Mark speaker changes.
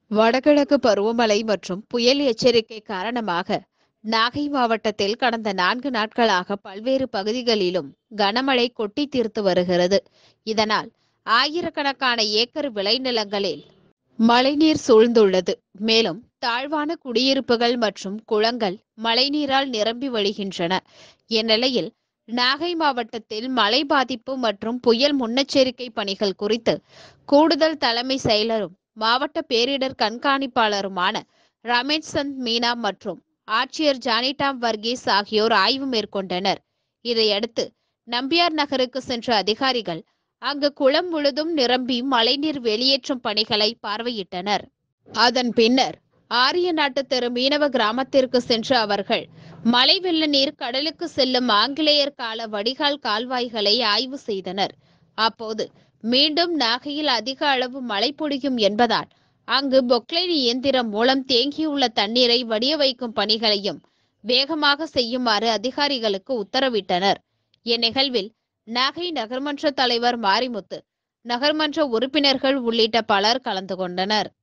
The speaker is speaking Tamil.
Speaker 1: வடகிழக்கு பருவமழை மற்றும் புயல் எச்சரிக்கை காரணமாக நாகை மாவட்டத்தில் கடந்த நான்கு நாட்களாக பல்வேறு பகுதிகளிலும் கனமழை கொட்டி தீர்த்து வருகிறது இதனால் ஆயிரக்கணக்கான ஏக்கர் விளைநிலங்களில் மழைநீர் சூழ்ந்துள்ளது மேலும் தாழ்வான குடியிருப்புகள் மற்றும் குளங்கள் மழைநீரால் நிரம்பி வழிகின்றன இந்நிலையில் நாகை மாவட்டத்தில் மழை பாதிப்பு மற்றும் புயல் முன்னெச்சரிக்கை பணிகள் குறித்து கூடுதல் தலைமை செயலரும் மாவட்ட பேரிடர் கண்காணிப்பாளருமான ரமேஷ் சந்த் மீனா மற்றும் ஆட்சியர் ஜானிடாம் வர்கீஸ் ஆகியோர் ஆய்வு மேற்கொண்டனர் இதையடுத்து நம்பியார் நகருக்கு சென்ற அதிகாரிகள் அங்கு குளம் முழுதும் நிரம்பி மழைநீர் வெளியேற்றும் பணிகளை பார்வையிட்டனர் அதன் பின்னர் ஆரிய நாட்டு தெரு மீனவ கிராமத்திற்கு சென்ற அவர்கள் மழை வெள்ள நீர் கடலுக்கு செல்லும் ஆங்கிலேயர் கால வடிகால் கால்வாய்களை ஆய்வு செய்தனர் அப்போது மீண்டும் நாகையில் அதிக அளவு மழை பொழியும் என்பதால் அங்கு பொக்லைன் இயந்திரம் மூலம் தேங்கியுள்ள தண்ணீரை வடிய வைக்கும் பணிகளையும் வேகமாக செய்யுமாறு அதிகாரிகளுக்கு உத்தரவிட்டனர் இந்நிகழ்வில் நாகை நகர்மன்ற தலைவர் மாரிமுத்து நகர்மன்ற உறுப்பினர்கள் உள்ளிட்ட பலர் கலந்து கொண்டனர்